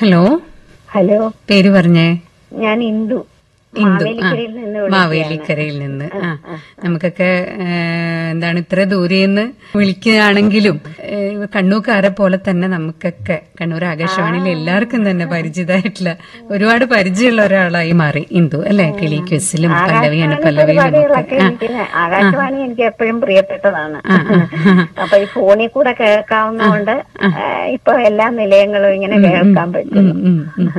Hello hello പേര് പറഞ്ഞേ ഞാൻ ഇന്ദു ഇന്ദു ആ മാവേലിക്കരയിൽ നിന്ന് വിളിക്കുകയാണ്. മാവേലിക്കരയിൽ നിന്ന് ആ നമുക്കൊക്കെ ഏ, എന്താണ് ഇത്ര ദൂരെന്ന് വിളിക്കുകയാണെങ്കിലും ഏ, കണ്ണൂക്കാരെ പോലെ തന്നെ നമുക്കൊക്കെ കണ്ണൂർ ആകാശവാണിയിൽ എല്ലാവർക്കും തന്നെ പരിചിതമായിട്ടുള്ള ഒരുപാട് പരിചയമുള്ള ഒരാളായി മാറി ഇന്ദു അല്ലെ കിളി ക്വിസിലും പല്ലവി അനുപല്ലവിയിലും ഒക്കെ പരിപാടികളൊക്കെ എനിക്ക് ആകാശവാണി എനിക്ക് എപ്പോഴും പ്രിയപ്പെട്ടതാണ് അപ്പൊ ഈ ഫോണിൽ കൂടെ കേൾക്കാവുന്നതുകൊണ്ട് ഇപ്പൊ എല്ലാ നിലയങ്ങളും ഇങ്ങനെ കേൾക്കാൻ പറ്റും ഉം, ഉം, ഉം.